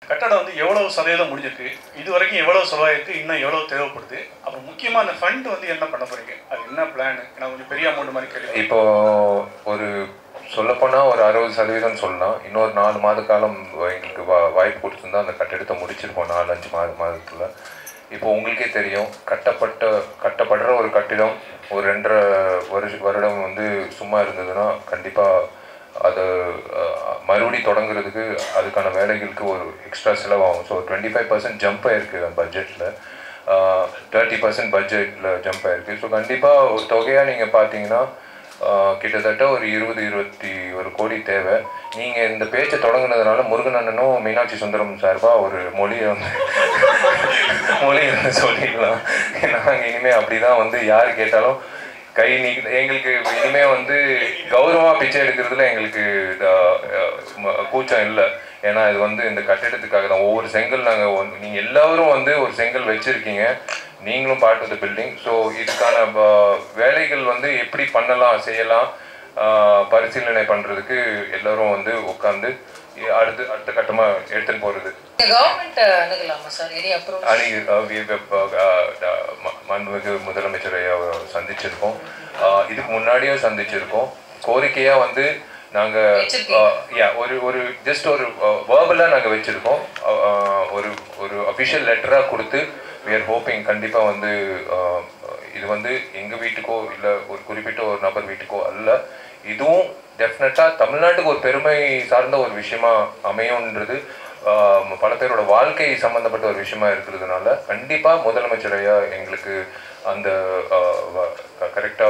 கட்டடம் வந்து எவ்வளவு சதவீதம் முடிஞ்சிருக்கு இது வரைக்கும் எவ்வளவு செலவாயிருக்கு இன்னும் எவ்வளவு தேவைப்படுது அப்புறம் முக்கியமாக அந்த ஃபண்ட் வந்து என்ன பண்ண போறீங்க அது என்ன பிளான் ஏன்னா கொஞ்சம் பெரிய அமௌண்ட் மாதிரி கேள்வி இப்போ ஒரு சொல்லப்போனால் ஒரு அறுபது சதவீதம் சொல்லலாம் இன்னொரு நாலு மாத காலம் எங்களுக்கு வா வாய்ப்பு கொடுத்துருந்தா அந்த கட்டிடத்தை முடிச்சிருப்போம் நாலு அஞ்சு மாத மாதத்தில் இப்போ உங்களுக்கே தெரியும் கட்டப்பட்ட கட்டப்படுற ஒரு கட்டிடம் ஒரு ரெண்டரை வருஷ வருடம் வந்து சும்மா இருந்ததுன்னா கண்டிப்பாக அதை அஹ், மறுபடி தொடங்குறதுக்கு அதுக்கான வேலைகளுக்கு ஒரு எக்ஸ்ட்ரா செலவாகும் so twenty five percent jump ஆயிருக்கு பட்ஜெட்டில் தேர்ட்டி பர்சன்ட் பட்ஜெட்டில் ஜம்ப் ஆயிருக்கு ஸோ கண்டிப்பாக ஒரு தொகையாக நீங்கள் பார்த்தீங்கன்னா ஆஹ் கிட்டத்தட்ட ஒரு இருபது இருபத்தி ஒரு கோடி தேவை நீங்கள் இந்த பேச்சை தொடங்குனதுனால முருகன் அண்ணனும் மீனாட்சி சுந்தரம் சார்பாக ஒரு மொழியை வந்து மொழியை வந்து சொல்லிக்கலாம் நாங்கள் இனிமேல் அப்படி தான் வந்து யார் கேட்டாலும் கை நீ எங்களுக்கு இனிமே வந்து கௌரவமா பிச்சை எடுக்கிறதுல எங்களுக்கு ஆஹ், ஆஹ், ம- கூச்சம் இல்லை ஏன்னா இது வந்து இந்த கட்டிடத்துக்காக தான் ஒவ்வொரு செங்கல் நாங்கள் நீங்கள் எல்லாரும் வந்து ஒரு செங்கல் வச்சுருக்கீங்க நீங்களும் part of the building so இதுக்கான ஆஹ், வேலைகள் வந்து எப்படி பண்ணலாம் செய்யலாம் ஆஹ், பரிசீலனை பண்ணுறதுக்கு எல்லாரும் வந்து உட்காந்து அடுத்து அடுத்த கட்டமாக எடுத்துன்னு போகிறது கவர்மெண்ட் அணுகலாமா சார் எனி அப்ரூவ் அணி அஹ், வி- வி- அஹ், ட- ம- மாண்புமிகு முதலமைச்சரை அவர் சந்திச்சிருக்கோம் அஹ், இதுக்கு முன்னாடியும் சந்திச்சிருக்கோம் கோரிக்கையா வந்து நாங்க வச்சிருக்கீங்க. அஹ், yeah, ஒரு ஒரு ஜஸ்ட் ஒரு வேர்பலாக நாங்கள் வச்சுருக்கோம் ஒரு ஒரு அஃபிஷியல் லெட்டராக கொடுத்து we are ஹோப்பிங் கண்டிப்பாக வந்து அஹ், இது வந்து எங்கள் வீட்டுக்கோ இல்லை ஒரு குறிப்பிட்ட ஒரு நபர் வீட்டுக்கோ அல்ல இதுவும் டெஃபினட்டாக தமிழ்நாட்டுக்கு ஒரு பெருமை சார்ந்த ஒரு விஷயமா அமையும்ன்றது ஆஹ் பல பேரோட வாழ்க்கை சம்பந்தப்பட்ட ஒரு விஷயமா இருக்கிறதுனால கண்டிப்பா முதலமைச்சர் ஐயா எங்களுக்கு அந்த கரெக்டா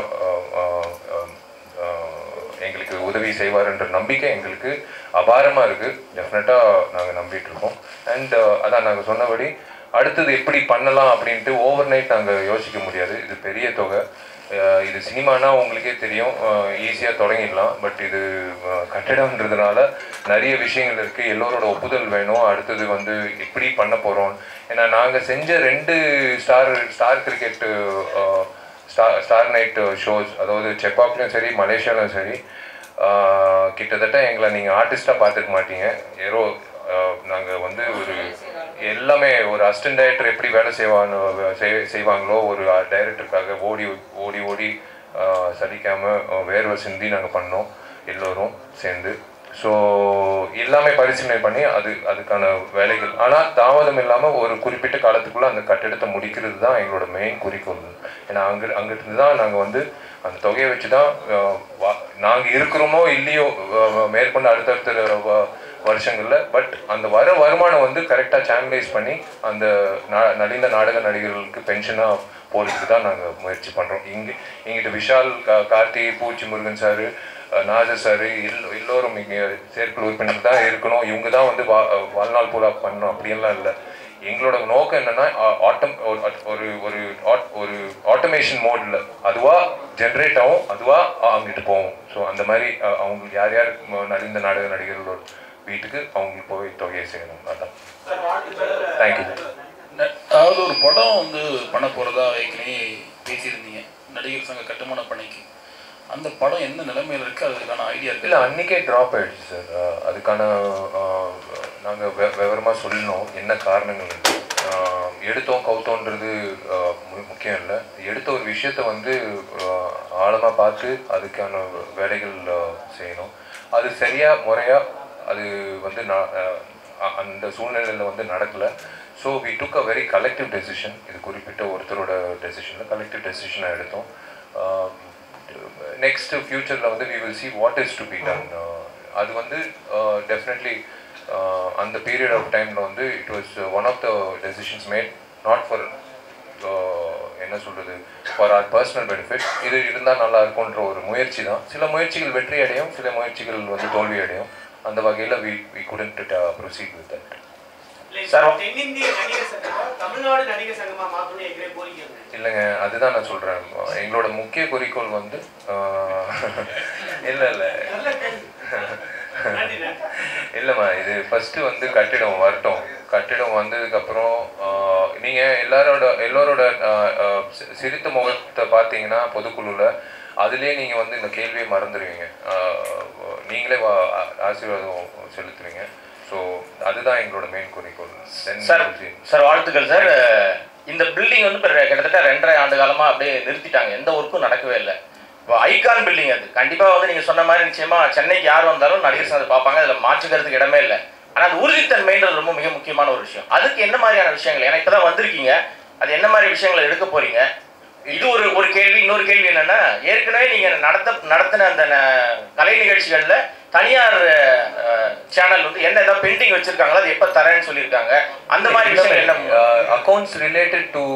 எங்களுக்கு உதவி செய்வார்ன்ற நம்பிக்கை எங்களுக்கு அபாரமா இருக்கு டெஃபினட்டா நாங்க நம்பிட்டு இருக்கோம் அண்ட் அதான் நாங்க சொன்னபடி அடுத்தது எப்படி பண்ணலாம் அப்படின்ட்டு ஓவர் நைட் நாங்க யோசிக்க முடியாது இது பெரிய தொகை அஹ் இது சினிமானா உங்களுக்கே தெரியும் ஈஸியாக தொடங்கிடலாம் பட் இது அஹ், கட்டிடம்ன்றதுனால நிறைய விஷயங்கள் இருக்குது எல்லோரோட ஒப்புதல் வேணும் அடுத்தது வந்து எப்படி பண்ண போகிறோம் ஏன்னா நாங்கள் செஞ்ச ரெண்டு star star cricket star star night shows அதாவது செப்பாக்லையும் சரி மலேசியாலையும் சரி அஹ், கிட்டத்தட்ட எங்களை நீங்கள் ஆர்டிஸ்டாக பார்த்துக்க மாட்டீங்க ஏதோ நாங்கள் வந்து ஒரு எல்லாமே ஒரு அசிஸ்டன்ட் டைரக்டர் எப்படி வேலை செய்வாங்க செய்- செய்வாங்களோ ஒரு டைரக்டருக்காக ஓடி ஓடி ஓடி ஆஹ், சலிக்காம ஆஹ், வேர்வை சிந்தி நாங்கள் பண்ணோம் எல்லோரும் சேர்ந்து ஸோ எல்லாமே பரிசீலனை பண்ணி அது அதுக்கான வேலைகள் ஆனால் தாமதம் இல்லாமல் ஒரு குறிப்பிட்ட காலத்துக்குள்ள அந்த கட்டிடத்தை முடிக்கிறது தான் எங்களோட மெயின் குறிக்கோள் ஏன்னா அங்கே அங்கிருந்து தான் நாங்கள் வந்து அந்த தொகையை வச்சு தான் நாங்கள் இருக்கிறோமோ இல்லையோ ஆஹ், மேற்கொண்டு அடுத்தடுத்த வ- வருஷங்கள்ல பட் அந்த வர வருமானம் வந்து கரெக்டாக சேனலைஸ் பண்ணி அந்த நா- நலிந்த நாடக நடிகர்களுக்கு பென்ஷனாக போகிறதுக்கு தான் நாங்கள் முயற்சி பண்ணுறோம் இங்கே எங்கிட்ட விஷால் கா கார்த்தி பூச்சி முருகன் சார் நாஜர் சார் எல் எல்லோரும் இங்கே செயற்குழு உறுப்பினர் தான் இருக்கணும் இவங்க தான் வந்து வா வாழ்நாள் பூரா பண்ணணும் அப்படியெல்லாம் இல்லை எங்களோட நோக்கம் என்னன்னா ஆட்டம் ஒரு ஒரு ஆட்- ஒரு ஆட்டோமேஷன் மோட்ல அதுவா ஜென்ரேட் ஆகும் அதுவா அங்கிட்டு போகும் ஸோ அந்த மாதிரி அஹ், அவங்களுக்கு யார் யார் ம- நலிந்த நாடக நடிகர்களோட வீட்டுக்கு அவங்களுக்கு போய் தொகையை செய்யணும் அதான் தேங்க்யூ ந- அதாவது ஒரு படம் வந்து பண்ண போகிறதா ஏற்கனவே பேசியிருந்தீங்க நடிகர் சங்க கட்டுமான பணிக்கு அந்த படம் எந்த நிலைமையில இருக்கு அதுக்கான ஐடியா இருக்கு இல்லை அன்றைக்கே ட்ராப் ஆயிடுச்சு சார் அஹ், அதுக்கான நாங்கள் விவரமாக சொல்லணும் என்ன காரணங்கள் இருக்கு. அஹ், எடுத்தோம் கவுத்தோன்றது அஹ், மு- முக்கியம் இல்லை எடுத்த ஒரு விஷயத்த வந்து ஆழமாக பார்த்து அதுக்கான வேலைகள் அஹ், செய்யணும் அது சரியாக முறையாக அது வந்து நான் அஹ், அ- அந்த சூழ்நிலையில் வந்து நடக்கலை so we took a very collective decision இது குறிப்பிட்ட ஒருத்தரோட டெசிஷனில் கலெக்டிவ் டெசிஷனாக எடுத்தோம் நெக்ஸ்ட் ஃபியூச்சரில் வந்து we will see what is to be done அது வந்து டெஃபினெட்லி அந்த பீரியட் ஆஃப் டைமில் வந்து it was one of the decisions made not for என்ன சொல்கிறது ஃபார் ஆர் பர்சனல் பெனிஃபிட் இது இருந்தால் நல்லா இருக்கும்ன்ற ஒரு முயற்சி தான் சில முயற்சிகள் வெற்றி அடையும் சில முயற்சிகள் வந்து தோல்வி அடையும் அந்த வகையில் we we couldn't proceed with that sir தென்னிந்திய நடிகர் சங்கமா தமிழ்நாடு நடிகர் சங்கமா மாத்தணும் எங்களே கோரிக்கை இருக்கு. இல்லைங்க அதுதான் நான் சொல்கிறேன் எங்களோட முக்கிய குறிக்கோள் வந்து இல்லை இல்லை நல்ல கேள்வி. நன்றி நன்றி இல்லைம்மா இது ஃபஸ்ட்டு வந்து கட்டிடம் வரட்டும் கட்டிடம் வந்ததுக்கப்புறம் நீங்கள் எல்லாரோட எல்லோரோட ஆஹ், ஆஹ், சி- சிரித்த முகத்தை பார்த்தீங்கன்னா பொதுக்குழுவில் அதுலேயே நீங்கள் வந்து இந்த கேள்வியை மறந்துடுவீங்க ஆஹ், நீங்களே வா- ஆ- ஆசீர்வாதம் செலுத்துவீங்க ஸோ அதுதான் எங்களோட மெயின் குறிக்கோள் Then sir we'll see. Sir வாழ்த்துக்கள் சார் இந்த பில்டிங் வந்து இப்போ கிட்டத்தட்ட ரெண்டரை ஆண்டு காலமாக அப்படியே நிறுத்திட்டாங்க எந்த ஒர்க்கும் நடக்கவே இல்லை இப்போ ஐகான் பில்டிங் அது கண்டிப்பாக வந்து நீங்கள் சொன்ன மாதிரி நிச்சயமா சென்னைக்கு யார் வந்தாலும் நடிகர் சார் பார்ப்பாங்க அதில் மாற்றுக்கிறதுக்கு இடமே இல்லை ஆனால் அது உறுதித்தன்மைன்றது ரொம்ப மிக முக்கியமான ஒரு விஷயம் அதுக்கு என்ன மாதிரியான விஷயங்கள் ஏன்னா இப்போ தான் வந்திருக்கீங்க அது என்ன மாதிரி விஷயங்களை எடுக்க போறீங்க இது ஒரு ஒரு கேள்வி இன்னொரு கேள்வி என்னன்னா ஏற்கனவே நீங்க நடத்த நடத்தின அந்த ந- கலை நிகழ்ச்சிகள்ல தனியார் சேனல் வந்து என்ன ஏதாவது பெயிண்டிங் வச்சிருக்காங்களா அது எப்ப தரேன்னு சொல்லியிருக்காங்க அந்த மாதிரி விஷயங்கள் என்ன அக்கௌண்ட்ஸ் ரிலேட்டட் டு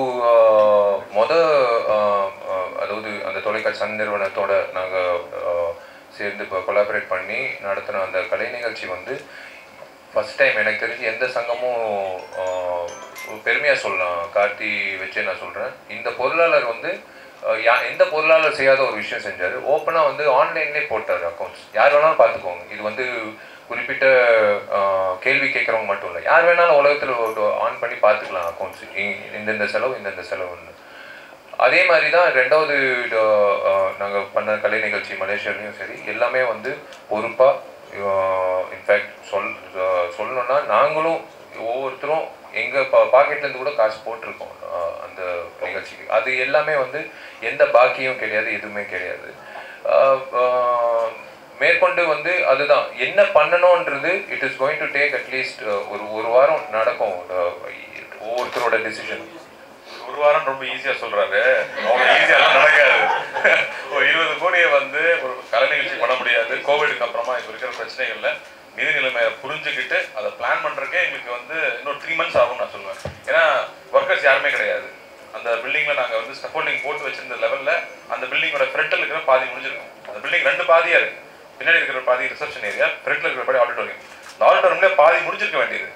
மொத uh, uh, அதாவது அந்த தொலைக்காட்சி சன் நிறுவனத்தோட நாங்கள் சேர்ந்து இப்போ கொலாபரேட் பண்ணி நடத்தின அந்த கலை நிகழ்ச்சி வந்து ஃபர்ஸ்ட் டைம் எனக்கு தெரிஞ்சு எந்த சங்கமும் பெருமையாக சொல்லலாம் கார்த்தி வச்சே நான் சொல்கிறேன் இந்த பொருளாளர் வந்து அஹ், யா எந்த பொருளாளர் செய்யாத ஒரு விஷயம் செஞ்சார் ஓப்பனாக வந்து ஆன்லைன்லேயே போட்டார் அக்கௌண்ட்ஸ் யார் வேணாலும் பார்த்துக்கோங்க இது வந்து குறிப்பிட்ட அஹ், கேள்வி கேட்குறவங்க மட்டும் இல்லை யார் வேணாலும் உலகத்தில் ஆன் பண்ணி பார்த்துக்கலாம் அக்கௌண்ட்ஸ் இந்தந்த செலவு இந்தந்த செலவுன்னு அதே மாதிரி தான் ரெண்டாவது நாங்கள் பண்ண கலை நிகழ்ச்சி மலேசியாலையும் சரி எல்லாமே வந்து பொறுப்பாக இன்ஃபேக்ட் சொல் அஹ், சொல்லணும்னா நாங்களும் ஒவ்வொருத்தரும் எங்கள் பா பாக்கெட்லேருந்து கூட காசு போட்டிருக்கோம் அஹ், அந்த நிகழ்ச்சிக்கு அது எல்லாமே வந்து எந்த பாக்கியும் கிடையாது எதுவுமே கிடையாது அஹ், அஹ், மேற்கொண்டு வந்து அதுதான் என்ன பண்ணணுன்றது it is going to take at least ஒரு ஒரு வாரம் நடக்கும் அஹ், ஒவ்வொருத்தரோட டெசிஷன் ஒரு வாரம் ரொம்ப ஈஸியா சொல்றாரு அவங்க ஈஸியாலாம் நடக்காது ஒரு இருபது கோடியை வந்து ஒரு கலை நிகழ்ச்சி பண்ண முடியாது கோவிடுக்கு அப்புறமா இப்போ இருக்கிற பிரச்சனைகள்ல நிதி நிலைமையை புரிஞ்சுக்கிட்டு அதை பிளான் பண்றதுக்கே எங்களுக்கு வந்து இன்னொரு த்ரீ மந்த்ஸ் ஆகும்னு நான் சொல்லுவேன் ஏன்னா ஒர்க்கர்ஸ் யாருமே கிடையாது அந்த பில்டிங்ல நாங்க வந்து ஸ்கஃபோல்டிங் போட்டு வச்சிருந்த லெவல்ல அந்த பில்டிங்கோட ஃப்ரண்ட்ல இருக்கிற பாதி முடிஞ்சிருக்கும் அந்த பில்டிங் ரெண்டு பாதியா இருக்கு பின்னாடி இருக்கிற பாதி ரிசப்ஷன் ஏரியா ஃப்ரண்ட்ல இருக்கிற பாதி ஆடிட்டோரியம் இந்த ஆடிட்டோரியம்ல பாதி முடிஞ்சிருக்க வேண்டியது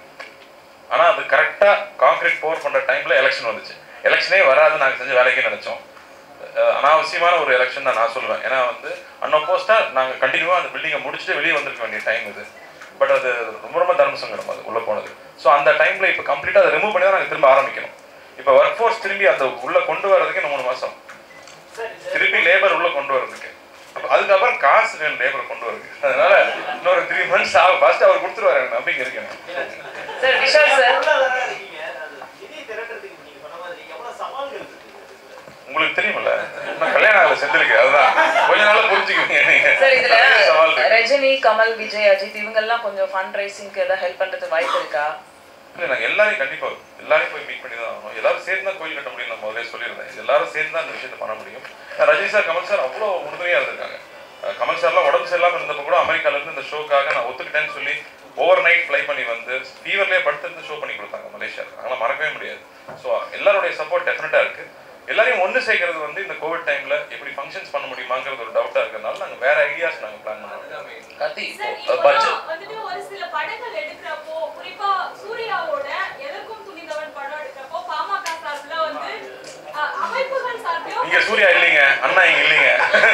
ஆனா அது கரெக்டா கான்கிரீட் போர் பண்ற டைம்ல எலெக்ஷன் வந்துச்சு எலெக்ஷனே வராது நாங்க செஞ்ச வேலைக்கே நினைச்சோம் அஹ் அனாவசியமான ஒரு எலெக்ஷன் தான் நான் சொல்லுவேன் ஏன்னா வந்து அன்னோப்போஸ்டா நாங்க கண்டினியூவா அந்த பில்டிங்கை முடிச்சுட்டு வெளியே வந்திருக்க வேண்டிய டைம் இது பட் அது ரொம்ப ரொம்ப தர்ம சங்கடம் அது உள்ள போனது ஸோ அந்த டைம்ல இப்போ கம்ப்ளீட்டா அதை ரிமூவ் பண்ணி தான் நாங்க திரும்ப ஆரம்பிக்கணும் இப்போ ஒர்க் ஃபோர்ஸ் திரும்பி அந்த உள்ள கொண்டு வர்றதுக்கு இன்னும் மூணு மாசம் திருப்பி லேபர் உள்ள கொண்டு வரதுக்கு அப்ப அதுக்கப்புறம் காசு வேணும் லேபர் கொண்டு வரதுக்கு அதனால இன்னொரு த்ரீ மந்த்ஸ் ஆகும் ஃபர்ஸ்ட் அவர் கொடுத்துருவாரு எனக்கு நம்பிக்கை இருக்கு எனக்கு. சார் விஷால் சார் பொருளாதார இருக்கீங்க அது நிதி திரட்டுறதுக்கு நீங்க சொன்ன மாதிரி எவ்வளவு சவால்கள் இருக்கு உங்களுக்கு தெரியுமில்ல நான் கல்யாணம் ஆகல செத்துருக்கு அதுதான் கொஞ்ச நாள்ல புரிஞ்சுக்குவீங்க நீங்க சார் இதுல நிறைய சவால் இருக்கு ரஜினி கமல் விஜய் அஜித் இவங்க எல்லாம் கொஞ்சம் ஃபண்ட் ரைசிங்க்கு ஏதாவது ஹெல்ப் பண்றது வாய்ப்பு இருக்கா இல்ல நாங்க எல்லாரையும் கண்டிப்பா எல்லாரையும் போய் மீட் பண்ணி தான் ஆகணும் எல்லாரும் சேர்ந்து தான் கோயில் கட்ட முடியும் நான் முதல்ல சொல்லியிருந்தேன் எல்லாரும் சேர்ந்து தான் இந்த விஷயத்தை பண்ண முடியும் நான் ரஜினி சார் கமல் சார் அவ்வளோ உறுதுணையா இருந்திருக்காங்க அஹ் கமல் சார்லாம் உடம்பு சரியில்லாம இருந்தப்ப கூட அமெரிக்கால இருந்து இந்த ஷோக்காக நான் ஒத்துக்கிட்டேன்னு சொல்லி ஓவர் நைட் ஃப்ளை பண்ணி வந்து ஃபீவர்லேயே படுத்திருந்து ஷோ பண்ணி கொடுத்தாங்க மலேசியா அதெல்லாம் மறக்கவே முடியாது ஸோ எல்லாருடைய சப்போர்ட் டெஃபினட்டா இருக்கு எல்லாரையும் ஒன்று சேர்க்கறது வந்து இந்த கோவிட் டைம்ல எப்படி ஃபங்க்ஷன்ஸ் பண்ண முடியுமாங்கிறது ஒரு டவுட்டா இருக்கிறதுனால நாங்க வேற ஐடியாஸ் நாங்க பிளான் பண்ணுவோம் கார்த்தி சார், இப்போ இப்போலாம் பட்ஜெட் வந்துட்டு ஒரு சில படங்கள் எடுக்கிறப்போ குறிப்பா சூர்யாவோட எதற்கும் துணிந்தவன் படம் எடுக்கிறப்போ பாமக சார்பில் வந்து அஹ், அமைப்புகள் சார்பிலும் இங்க சூர்யா இல்லைங்க அண்ணா இங்க இல்லைங்க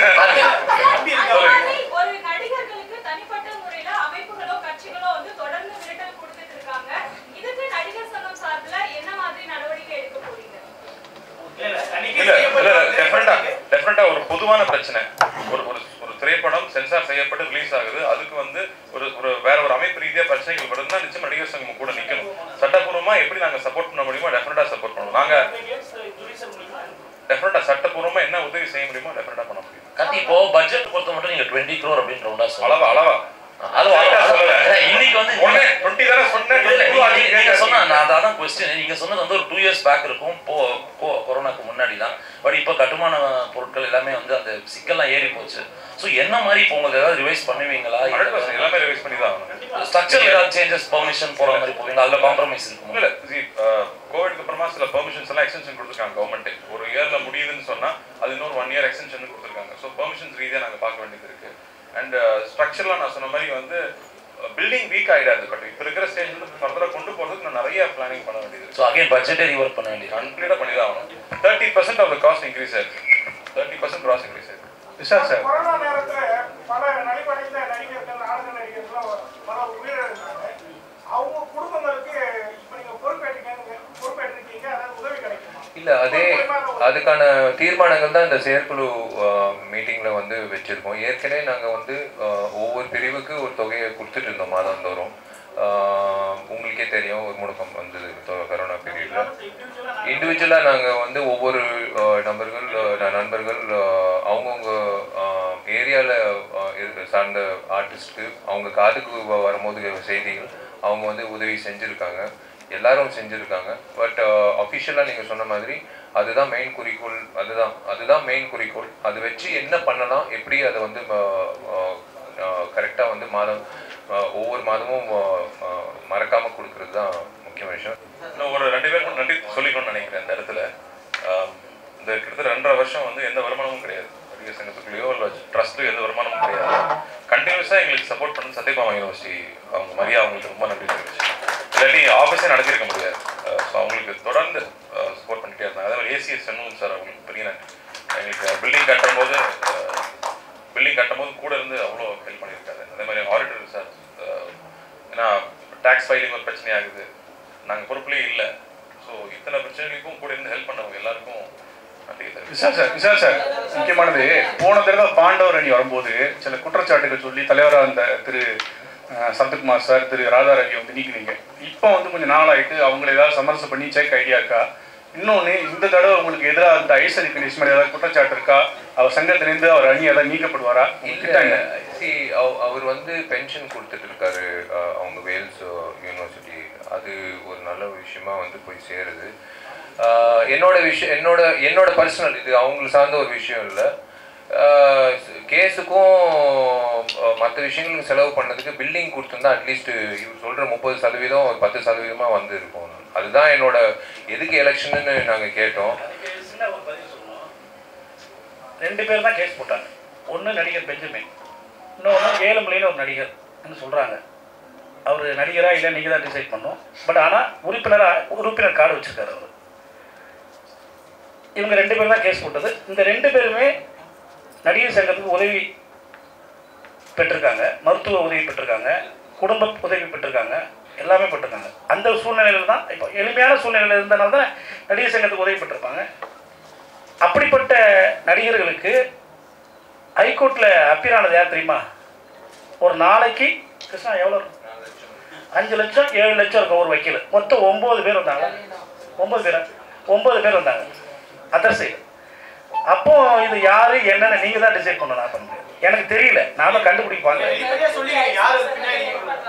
அந்த மாதிரி ஒரு நடிகர்களுக்கு தனிப்பட்ட முறையில அமைப்புகளோ கட்சிகளோ வந்து தொடர்ந்து மிரட்டல் கொடுத்துட்டு இருக்காங்க இதுக்கு நடிகர் சங்கம் சார்பில் என்ன மாதிரி நடவடிக்கை எடுக்க போறீங்க இல்ல இல்ல தணிக்கை இல்ல இல்ல செய்யப்பட்ட டெஃபினட்டா டெஃபினட்டா ஒரு பொதுவான பிரச்சனை ஒரு ஒரு ஒரு திரைப்படம் சென்சார் செய்யப்பட்டு ரிலீஸ் ஆகுது அதுக்கு வந்து ஒரு ஒரு வேற ஒரு அமைப்பு ரீதியா பிரச்சனைகள் வருதுன்னா நிச்சயம் நடிகர் சங்கம் கூட நிக்கணும் சட்டப்பூர்வமா எப்படி நாங்க சப்போர்ட் பண்ண முடியுமோ டெஃபினட்டா சப்போர்ட் பண்ணுவோம் நாங்க டெஃபினட்டா சட்டப்பூர்வமா என்ன உதவி செய்ய முடியுமோ டெஃபினட்டா பண்ண முடியும் கார்த்தி இப்போ பட்ஜெட் பொறுத்த மட்டும் நீங்க டுவெண்ட்டி க்ரோர் அப்படின்னு ரவுண்டா அளவா அளவா அளவு Correct ஆ சொல்லல. இன்னைக்கு வந்து ஒண்ணே டுவெண்ட்டி தானே சொன்னேன் இல்ல, 22 நீங்க- அதிகம் நீங்க சொன்ன கேட்காதீங்க. நான் அதான் கொஸ்டின் நீங்க சொன்னது வந்து ஒரு டூ இயர்ஸ் பேக் இருக்கும் போ கோ- கொரோனாக்கு முன்னாடி தான் பட் இப்போ கட்டுமான பொருட்கள் எல்லாமே வந்து அந்த சிக்கல்லாம் ஏறி போச்சு ஸோ என்ன மாதிரி இப்போ உங்களுக்கு ஏதாவது ரிவைஸ் பண்ணுவீங்களா 100% எல்லாமே ரிவைஸ் பண்ணி தான் ஆகணும் ஸ்ட்ரக்சர் ஏதாவது சேஞ்சஸ் பெர்மிஷன் போற மாதிரி போவீங்க அதுல காம்ப்ரமைஸ் இருக்கும் இல்ல see, அஹ், கோவிட்க்கு அப்புறமா சில பெர்மிஷன்ஸ் எல்லாம் எக்ஸ்டென்ஷன் கொடுத்துருக்காங்க கவர்மெண்ட் ஒரு இயர்ல முடியுதுன்னு சொன்னா அது இன்னொரு ஒன் இயர் எக்ஸ்டென்ஷன் கொடுத்துருக்காங்க ஸோ பெர்மிஷன்ஸ் ரீதியா நாங்க பார்க்க வேண்டியது இருக்கு அண்ட் ஸ்ட்ரக்சர்லாம் நான் சொன்ன மாதிரி வந்து பில்டிங் வீக் ஆயிடாது பட் இப்போ இருக்கிற ஸ்டேஜ்ல இருந்து ஃபர்தரா கொண்டு போறதுக்கு நான் நிறைய பிளானிங் பண்ண வேண்டியது இருக்கு ஸோ அகைன் பட்ஜெட்டே ரிவர்க் பண்ண வேண்டியது கம்ப்ளீட்டா பண்ணி தான் ஆகணும் thirty percent of the cost increase ஆயிருக்கு தேர்ட்டி பர்சன்ட் காஸ்ட் இன்க்ரீஸ் ஆயிருக்கு விஷால் சார் கொரோனா நேரத்துல பல நலிவடைந்த நடிகர்கள் ஆளுநர் நடிகர்கள் பல உயிரிழந்தாங்க அவங்க குடும்பங்களுக்கு இப்ப நீங்க பொறுப்பேற்றீங்க பொறுப்பேற்றிருக்கீங்க அதாவது உதவி கிடைக்குமா இல்ல அதே அதுக்கான தீர்மானங்கள் தான் இந்த செயற்குழு மீட்டிங்ல வந்து வச்சிருக்கோம் ஏற்கனவே நாங்க வந்து அஹ், ஒவ்வொரு பிரிவுக்கு ஒரு தொகையை கொடுத்துட்டு இருந்தோம் மாதந்தோறும் ஆஹ் உங்களுக்கே தெரியும் ஒரு முடக்கம் வந்தது தொ- கொரோனா பீரியடில் இண்டிவிஜுவலாக நாங்கள் வந்து ஒவ்வொரு ஆஹ், நபர்கள் ஆஹ், நண்பர்கள் ஆஹ், அவங்கவுங்க ஏரியாவில் இருக்க சார்ந்த ஆர்டிஸ்ட்க்கு அவங்க காதுக்கு வ- வரும்போது செய்திகள் அவங்க வந்து உதவி செஞ்சுருக்காங்க எல்லாரும் செஞ்சுருக்காங்க பட் அஃபிஷியலாக நீங்கள் சொன்ன மாதிரி அதுதான் மெயின் குறிக்கோள் அதுதான் அதுதான் மெயின் குறிக்கோள் அது வச்சு என்ன பண்ணலாம் எப்படி அதை வந்து கரெக்டாக வந்து மாதம் ஆஹ், ஒவ்வொரு மாதமும் மறக்காமல் கொடுக்கறது தான் முக்கியமான விஷயம் இன்னும் ஒரு ரெண்டு பேருக்கும் நன்றி சொல்லிக்கணும்னு நினைக்கிறேன் இந்த இடத்துல ஆம், இந்த கிட்டத்தட்ட ரெண்டரை வருஷம் வந்து எந்த வருமானமும் கிடையாது நடிகர் சங்கத்துக்குள்ளேயோ இல்லை ட்ரஸ்ட்லையோ எந்த வருமானமும் கிடையாது கண்டினியூஸாக எங்களுக்கு சப்போர்ட் பண்ண சத்யபாமா யூனிவர்சிட்டி அவங்க மரியா அவங்களுக்கு ரொம்ப நன்றி தெரிவிச்சு இல்லாட்டி ஆஃபீஸே நடத்திருக்க முடியாது ஸோ அவங்களுக்கு தொடர்ந்து சப்போர்ட் பண்ணிட்டே இருந்தாங்க அதே மாதிரி ஏசிஎஸ் சென்னும் சார் அவங்களுக்கு பெரிய நன்றி எங்களுக்கு பில்டிங் கட்டும்போது பில்டிங் கட்டும்போது கூட இருந்து அவ்வளோ ஹெல்ப் பண்ணியிருக்காரு அதே மாதிரி ஆடிட்டர் சார் ஏன்னா டேக்ஸ் ஃபைலிங் ஒரு பிரச்சனை ஆகுது நாங்கள் பொறுப்புலேயே இல்லை ஸோ இத்தனை பிரச்சனைகளுக்கும் கூட இருந்து ஹெல்ப் பண்ணவங்க எல்லாருக்கும் நன்றி தெரிவிச்சுக்கிறேன். விஷால் சார் விஷால் சார் முக்கியமானது போன தடவை பாண்டவர் அணி வரும்போது சில குற்றச்சாட்டுகள் சொல்லி தலைவராக இருந்த திரு அஹ், சரத்குமார் சார் திரு ராதா ரவி வந்து நீக்கினீங்க இப்போ வந்து கொஞ்சம் நாளாயிட்டு அவங்களை ஏதாவது சமரசம் பண்ணி செக் ஐடியா இருக்கா இன்னொன்று இந்த தடவை உங்களுக்கு எதிராக இருந்த ஐசரி கணேஷ் மேலே ஏதாவது குற்றச்சாட்டு இருக்கா அவர் சங்கத்திலேருந்து அவர் அணி ஏதாவது நீக்கப்படுவாரா இல்ல see, அவ- அவர் வந்து பென்ஷன் கொடுத்துட்டு இருக்காரு அஹ், அவங்க வேல்ஸ் யூனிவர்சிட்டி அது ஒரு நல்ல விஷயமா வந்து போய் சேருது அஹ், என்னோட விஷயம் என்னோட என்னோட பர்சனல் இது அவங்களுக்கு சார்ந்த ஒரு விஷயம் இல்லை கேஸுக்கும் மற்ற விஷயங்களுக்கு செலவு பண்ணதுக்கு பில்டிங் கொடுத்துருந்தா அட்லீஸ்ட் இவர் சொல்கிற முப்பது சதவீதம் ஒரு பத்து சதவீதமாக வந்து இருக்கும் அதுதான் என்னோட எதுக்கு எலெக்ஷன்னு நாங்கள் கேட்டோம் அதுக்கு சின்ன ஒரு பதில் சொல்லணும் ரெண்டு பேர் தான் கேஸ் போட்டாங்க ஒன்று நடிகர் பெஞ்சமின் இன்னொன்று ஏழுமலைன்னு ஒரு நடிகர் சொல்கிறாங்க அவர் நடிகரா இல்லை நீங்கள் தான் டிசைட் பண்ணோம் பட் ஆனால் உறுப்பினராக உறுப்பினர் கார்டு வச்சிருக்காரு அவர் இவங்க ரெண்டு பேரும் தான் கேஸ் போட்டது இந்த ரெண்டு பேருமே நடிகர் சங்கத்துக்கு உதவி பெற்றிருக்காங்க மருத்துவ உதவி பெற்றிருக்காங்க குடும்ப உதவி பெற்றிருக்காங்க எல்லாமே பெற்றிருக்காங்க அந்த சூழ்நிலையில தான் இப்போ எளிமையான சூழ்நிலையில் இருந்தனால தான் நடிகர் சங்கத்துக்கு உதவி பெற்றிருப்பாங்க அப்படிப்பட்ட நடிகர்களுக்கு ஹைகோர்ட்டில் அப்பீல் ஆனது யார் தெரியுமா ஒரு நாளைக்கு கிருஷ்ணா எவ்வளோ இருக்கும் அஞ்சு லட்சம் ஏழு லட்சம் இருக்கும் ஒரு வக்கீல் மொத்தம் ஒம்பது பேர் வந்தாங்க ஒம்பது பேரா ஒம்பது பேர் வந்தாங்க அதர் சைடு அப்போ இது யாரு என்னன்னு நீங்க தான் டிசைட் பண்ணணும் நான் பண்ணுறேன் எனக்கு தெரியல நானும் கண்டுபிடிப்பாங்க சரியா சொல்லிடுங்க யாரு பின்னாடி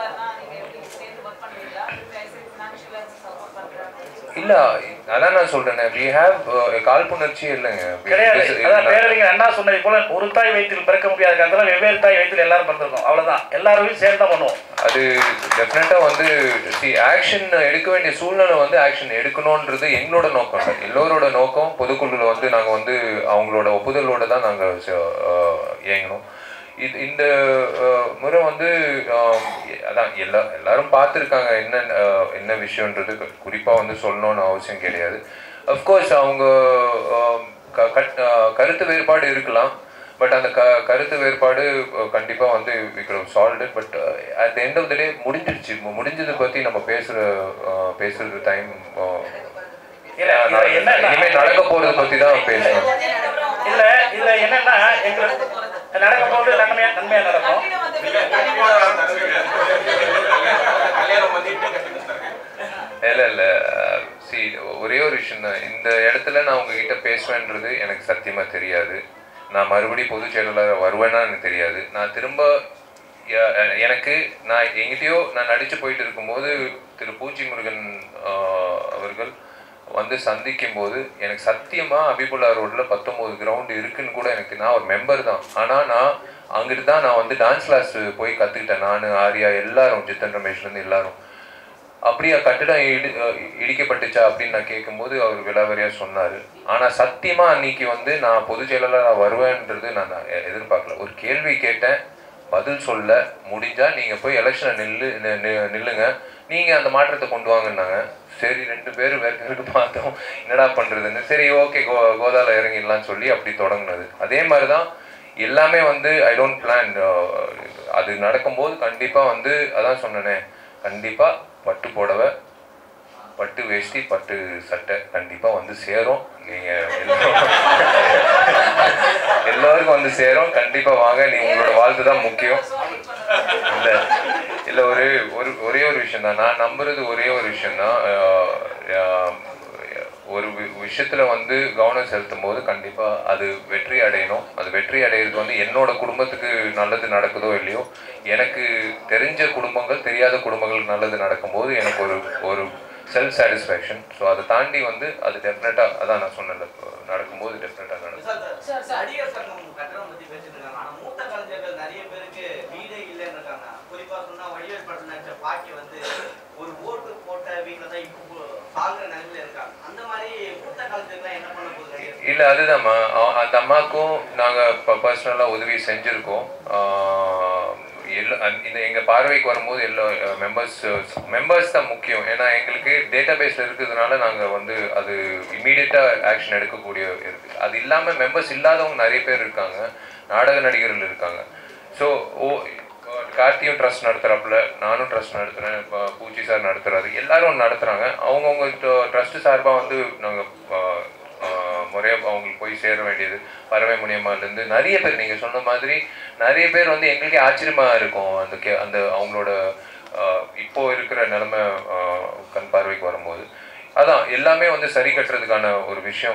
இல்ல அதான் நான் சொல்றேன் வி ஹேவ் காழ்ப்புணர்ச்சி இல்லைங்க We- கிடையாது this is- அதான் பேரறிஞர் அண்ணா சொன்னது போல ஒரு தாய் வயிற்றில் பிறக்க முடியாத காலத்துல வெவ்வேறு தாய் வயிற்றில் எல்லாரும் பிறந்திருக்கோம் அவ்வளவுதான் எல்லாரும் சேர்ந்து தான் பண்ணுவோம் அது டெஃபினட்டா வந்து சி ஆக்ஷன் எடுக்க வேண்டிய சூழ்நிலை வந்து ஆக்ஷன் எடுக்கணுன்றது எங்களோட நோக்கம் இல்லை எல்லோரோட நோக்கம் பொதுக்குழுல வந்து நாங்க வந்து அவங்களோட ஒப்புதலோட தான் நாங்க ச- ஆஹ் இயங்கணும் இது இந்த ஆஹ், முறை வந்து ஆஹ், அதான் எல்லா எல்லாரும் பார்த்துருக்காங்க என்ன ஆஹ், என்ன விஷயன்றது கு- குறிப்பா வந்து சொல்லணும்னு அவசியம் கிடையாது அஃப்கோர்ஸ் அவங்க ஆஹ், க- கட்- ஆஹ், கருத்து வேறுபாடு இருக்கலாம் பட் அந்த க கருத்து வேறுபாடு அஹ், கண்டிப்பா வந்து we could solve it but at end of the day முடிஞ்சிருச்சு மு- முடிஞ்சதை பத்தி நம்ம பேசுற அஹ், பேசுறது டைம் இல்ல, இதுல என்ன இனிமே நடக்க போறதை பத்தி தான் பேசணும் இல்ல இதுல என்னன்னா எங்களுக்கு நடக்க போது நன்மையா நன்மையா நடக்கும் இல்ல இல்ல சி ஒரே ஒரு விஷயம் தான் இந்த இடத்துல நான் உங்ககிட்ட பேசுவேன்றது எனக்கு சத்தியமா தெரியாது நான் மறுபடியும் பொதுச் செயலாளர் வருவேன்னா எனக்கு தெரியாது நான் திரும்ப எ- எனக்கு நான் எங்கிட்டயோ நான் நடிச்சு போயிட்டு இருக்கும்போது திரு பூச்சி முருகன் ஆஹ், அவர்கள் வந்து சந்திக்கும் போது எனக்கு சத்தியமா அபிபுல்லா ரோட்ல பத்தொன்பது கிரவுண்ட் இருக்குன்னு கூட எனக்கு நான் ஒரு மெம்பர் தான் ஆனா நான் அங்கிட்டு தான் நான் வந்து டான்ஸ் கிளாஸ் போய் கத்துக்கிட்டேன் நான் ஆர்யா எல்லாரும் ஜித்தன் ரமேஷ்ல இருந்து எல்லாரும் அப்படியா கட்டிடம் இடி அஹ் இடிக்கப்பட்டுச்சா அப்படின்னு நான் கேட்கும்போது அவர் விலாவரியா சொன்னாரு ஆனா சத்தியமா அன்னைக்கு வந்து நான் பொதுச் செயலாளராக வருவேன்றது நான் நான் எ- எதிர்பார்க்கல ஒரு கேள்வி கேட்டேன் பதில் சொல்ல முடிஞ்சா நீங்க போய் எலெக்ஷனை நில்லு நி- நி- நில்லுங்க நீங்க அந்த மாற்றத்தை கொண்டு வாங்கன்னாங்க சரி ரெண்டு பேரும் வேறு பேருக்கு பார்த்தோம் என்னடா பண்றதுன்னு சரி ஓகே கோ கோதால இறங்கிடலாம்னு சொல்லி அப்படி தொடங்குனது அதே மாதிரி தான் எல்லாமே வந்து ஐ டோன்ட் பிளான் அது நடக்கும்போது கண்டிப்பா வந்து அதான் சொன்னேனே கண்டிப்பா பட்டு புடவை பட்டு வேஷ்டி பட்டு சட்டை கண்டிப்பா வந்து சேரும் நீங்க எல்லாரும் எல்லாருக்கும் வந்து சேரும் கண்டிப்பா வாங்க நீ உங்களோட வாழ்த்து தான் முக்கியம் இல்ல இல்லை ஒரே ஒரு ஒரே ஒரு விஷயம் தான் நான் நம்புறது ஒரே ஒரு விஷயம் தான் ஒரு வி- விஷயத்துல வந்து கவனம் செலுத்தும் போது கண்டிப்பா அது வெற்றி அடையணும் அது வெற்றி அடையிறது வந்து என்னோட குடும்பத்துக்கு நல்லது நடக்குதோ இல்லையோ எனக்கு தெரிஞ்ச குடும்பங்கள் தெரியாத குடும்பங்களுக்கு நல்லது நடக்கும்போது எனக்கு ஒரு ஒரு செல்ஃப் சாட்டிஸ்ஃபேக்ஷன் ஸோ அதை தாண்டி வந்து அது டெஃபினட்டாக அதான் நான் சொன்னேன்ல நடக்கும்போது டெஃபினட்டாக நடக்கும் சார் சார் நடிகர் சங்கம் கட்டணம் பத்தி பேசிட்டு இருக்காங்க ஆனா மூத்த கலைஞர்கள் நிறைய பேருக்கு வீடே இல்லைன்னு இருக்காங்க குறிப்பா சொன்னா வடிவேல் படம் நடிச்ச பாக்கி வந்து ஒரு ஓட்டு போட்ட வீட்டுல தான் இப்போ சாகுற நிலைமையில இருக்காங்க அந்த மாதிரி மூத்த கலைஞர்கள் என்ன பண்ண போகுது நடிகர் இல்லை அதுதான்மா அ- அந்த அம்மாவுக்கும் நாங்கள் இப்போ பர்சனலாக உதவி செஞ்சுருக்கோம் ஆஹ் எல்லா அந்த- இந்த எங்கள் பார்வைக்கு வரும்போது எல்லா மெம்பர்ஸ் மெம்பர்ஸ் தான் முக்கியம் ஏன்னா எங்களுக்கு டேட்டா பேஸில் இருக்கிறதுனால நாங்கள் வந்து அது இமீடியட்டாக ஆக்ஷன் எடுக்கக்கூடிய இருக்குது அது இல்லாமல் மெம்பர்ஸ் இல்லாதவங்க நிறைய பேர் இருக்காங்க நாடக நடிகர்கள் இருக்காங்க ஸோ ஓ கார்த்தியும் ட்ரஸ்ட் நடத்துகிறாப்புல நானும் ட்ரஸ்ட் நடத்துகிறேன் இப்போ பூச்சி சார் நடத்துகிறாரு எல்லாரும் நடத்துகிறாங்க அவங்கவுங்க ட்ரஸ்ட் சார்பாக வந்து நாங்கள் முறையாக அவங்களுக்கு போய் சேர வேண்டியது பறவை மூலியமாலேருந்து நிறைய பேர் நீங்கள் சொன்ன மாதிரி நிறைய பேர் வந்து எங்களுக்கே ஆச்சரியமாக இருக்கும் அந்த கே அந்த அவங்களோட ஆஹ், இப்போ இருக்கிற நிலைமை ஆஹ், கண் பார்வைக்கு வரும்போது அதான் எல்லாமே வந்து சரி கட்டுறதுக்கான ஒரு விஷயம்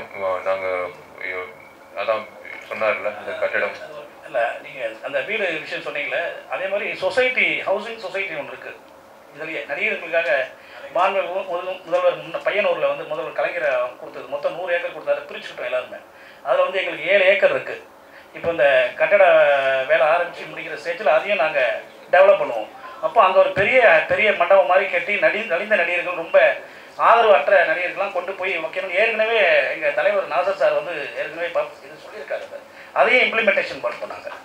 நாங்கள் அதான் சொன்னார்ல அந்த கட்டிடம் இல்லை நீங்கள் அந்த வீடு விஷயம் சொன்னீங்களே அதே மாதிரி சொசைட்டி ஹவுசிங் சொசைட்டி ஒன்று இருக்குது இதுலேயே நடிகர்களுக்காக மாண்பு மு- முதல் முதல்வர் முன்ன பையனூரில் வந்து முதல்வர் கலைஞரை கொடுத்தது மொத்தம் நூறு ஏக்கர் கொடுத்தாரு பிரிச்சுக்கிட்டோம் எல்லாருமே அதில் வந்து எங்களுக்கு ஏழு ஏக்கர் இருக்குது இப்போ இந்த கட்டட வேலை ஆரம்பித்து முடிக்கிற ஸ்டேஜில் அதையும் நாங்கள் டெவலப் பண்ணுவோம் அப்போ அங்கே ஒரு பெரிய பெரிய மண்டபம் மாதிரி கட்டி நடி நலிந்த நடிகர்கள் ரொம்ப ஆதரவற்ற நடிகர்கள்லாம் கொண்டு போய் வைக்கணும் ஏற்கனவே எங்கள் தலைவர் நாசர் சார் வந்து ஏற்கனவே ப- இது சொல்லியிருக்காரு சார் அதையும் இம்ப்ளிமெண்டேஷன் பண்ணுறோம் நாங்கள்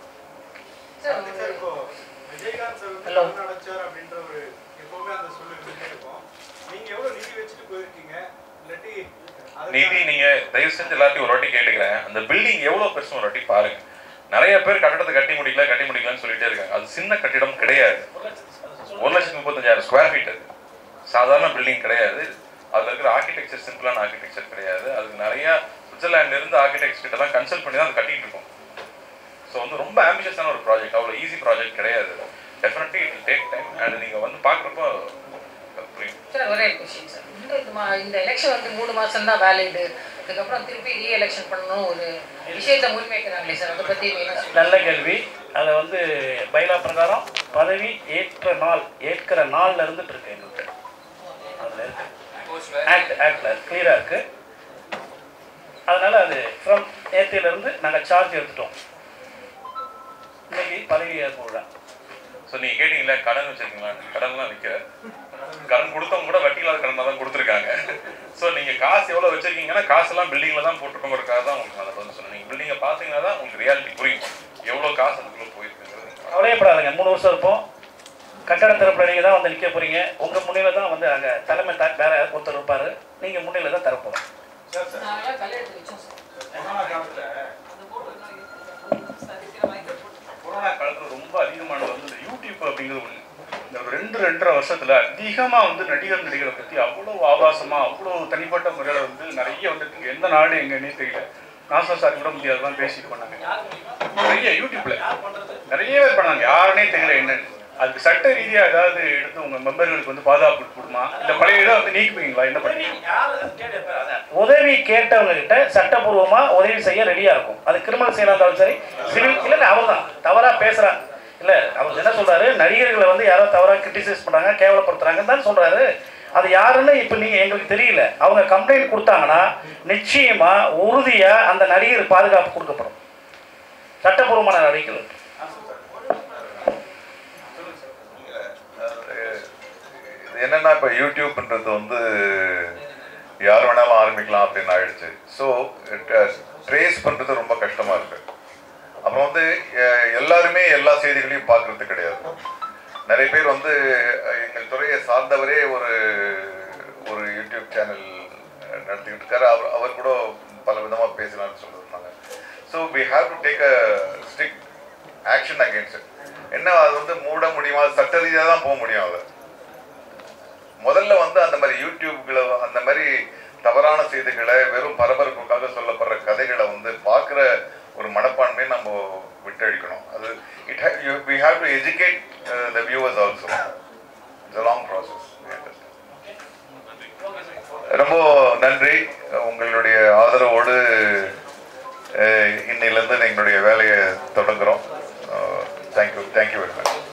சார் இப்போ விஜயகாந்த் சார் வந்து என்ன நினைச்சார் அப்படின்ற ஒரு எப்பவுமே அந்த சொல்லு இருந்துட்டே இருக்கும் நீங்க எவ்வளவு நிதி வச்சுட்டு போயிருக்கீங்க இல்லாட்டி நிதி நீங்க தயவு செஞ்சு எல்லாத்தையும் ஒரு வாட்டி கேட்டுக்கிறேன் அந்த பில்டிங் எவ்வளவு பெருசு ஒரு வாட்டி பாருங்க நிறைய பேர் கட்டடத்தை கட்டி முடிக்கல கட்டி முடிக்கலன்னு சொல்லிட்டே இருக்காங்க அது சின்ன கட்டிடம் கிடையாது ஒரு லட்சத்தி முப்பத்தஞ்சாயிரம் ஸ்கொயர் ஃபீட் அது சாதாரண பில்டிங் கிடையாது அதுல இருக்கிற ஆர்கிடெக்சர் சிம்பிளான ஆர்கிடெக்சர் கிடையாது அதுக்கு நிறைய சுவிட்சர்லாண்ட்ல இருந்து ஆர்கிடெக்ட்ஸ் கிட்ட தான் கன்சல்ட் பண்ணி தான் அதை கட்டிட்டு இருக்கோம் ஸோ வந்து ரொம்ப ஆம்பிஷியஸான ஒரு ப்ராஜெக்ட் அவ்வளோ ஈஸி ப்ராஜெக்ட் கிடையாது definitely it take time and நீங்க வந்து பார்க்குறப்போ புரியும் சார் ஒரே கொஸ்டின் சார் இந்த இது மா- இந்த எலெக்ஷன் வந்து மூணு மாசம் தான் வேலிடு அதுக்கப்புறம் திருப்பி ரீ எலெக்ஷன் பண்ணணும் ஒரு விஷயத்தை முன்வைக்கிறாங்களே சார் அதை பத்தி என்ன சொல்லுங்க நல்ல கேள்வி அதை வந்து பைலா பிரகாரம் பதவி ஏற்ற நாள் ஏற்கிற நாள்ல இருந்துட்டு இருக்கு எங்கள்கிட்ட அதில் இருக்கு ஆக்ட் ஆக்டில் கிளியராக இருக்கு அதனால அது ஃப்ரம் நேத்தியிலேருந்து நாங்கள் சார்ஜ் எடுத்துட்டோம் இன்னைக்கு பதவி ஏற்பு விழா ஸோ நீங்க கேட்டீங்களா கடன் வச்சிருக்கீங்களா கடன்லாம் விற்கிற கடன் கொடுத்தவங்க கூட வட்டி இல்லாத கடன் தான் கொடுத்துருக்காங்க ஸோ நீங்க காசு எவ்வளவு வச்சிருக்கீங்கன்னா காசெல்லாம் பில்டிங்ல தான் போட்டுருக்கோங்கிறதுக்காக தான் உங்களுக்கு அதை வந்து சொன்னேன் நீங்க பில்டிங்கை பார்த்தீங்கன்னா தான் உங்களுக்கு ரியாலிட்டி புரியும் எவ்வளவு காசு அதுக்குள்ள போயிருக்குங்கிறது கவலையப்படாதுங்க மூணு வருஷம் இருப்போம் கட்டட திறப்பில் நீங்கள் தான் வந்து நிற்க போறீங்க உங்கள் முன்னில தான் வந்து அங்கே தலைமை த வேற ஒருத்தர் இருப்பார் நீங்கள் முன்னில தான் தரப்போகிறோம் நாங்களாம் கல்யாணத்துக்கு வச்சோம் சார் கொரோனா காலத்துல கொரோனா காலத்தில் ரொம்ப அதிகமானது வந்து இந்த யூடியூப் அப்படிங்கிறது ஒன்று இந்த ஒரு ரெண்டு ரெண்டரை வருஷத்துல அதிகமாக வந்து நடிகர் நடிகரை பற்றி அவ்வளோ ஆபாசமாக அவ்வளோ தனிப்பட்ட முறையில் வந்து நிறைய வந்துட்டு எந்த நாடு எங்கன்னே தெரியல நாசர் சார் கூட முடியாதெல்லாம் பேசிட்டு பண்ணாங்க நிறைய யூடியூப்ல நிறைய பேர் பண்ணாங்க யாருனே தெரியல என்னன்னு அதுக்கு சட்ட ரீதியா ஏதாவது எடுத்து உங்க மெம்பர்களுக்கு வந்து பாதுகாப்பு கொடுமா இல்ல பழைய இதை வந்து நீக்குவீங்களா என்ன பண்ணுவீங்க உதவி கேட்டவங்க கிட்ட சட்டபூர்வமா உதவி செய்ய ரெடியா இருக்கும் அது கிரிமினல் செயலா இருந்தாலும் சரி சிவில் இல்ல இல்ல அவர் தான் தவறா பேசுறான் இல்ல அவர் என்ன சொல்றாரு நடிகர்களை வந்து யாரோ தவறா கிரிட்டிசைஸ் பண்றாங்க கேவலப்படுத்துறாங்கன்னு தான் சொல்றாரு அது யாருன்னு இப்ப நீங்க எங்களுக்கு தெரியல அவங்க கம்ப்ளைண்ட் கொடுத்தாங்கன்னா நிச்சயமா உறுதியா அந்த நடிகர் பாதுகாப்பு கொடுக்கப்படும் சட்டபூர்வமான நடவடிக்கைகள் இருக்கு. இது என்னன்னா இப்போ யூடியூப்ன்றது வந்து யார் வேணாலும் ஆரம்பிக்கலாம் அப்படின்னு ஆயிடுச்சு ஸோ ட்ரேஸ் பண்ணுறது ரொம்ப கஷ்டமாக இருக்கு அப்புறம் வந்து அஹ், எல்லாருமே எல்லா செய்திகளையும் பார்க்கறது கிடையாது நிறைய பேர் வந்து அஹ், எங்கள் துறையை சார்ந்தவரே ஒரு ஒரு யூடியூப் சேனல் நடத்திக்கிட்டு இருக்காரு அவர் அவர் கூட பல விதமாக பேசலாம்னு சொல்லியிருந்தாங்க so we have to take a strict action against it என்ன அது வந்து மூட முடியுமா சட்ட ரீதியாக தான் போக முடியும் அது முதல்ல வந்து அந்த மாதிரி யூடியூப்களை அந்த மாதிரி தவறான செய்திகளை வெறும் பரபரப்புக்காக சொல்லப்படுற கதைகளை வந்து பார்க்குற ஒரு மனப்பான்மையை நம்ம விட்டழிக்கணும் அது it we have to educate the viewers also ரொம்ப நன்றி உங்களுடைய ஆதரவோடு அஹ், இன்னையிலேருந்து எங்களுடைய வேலையை தொடங்குறோம்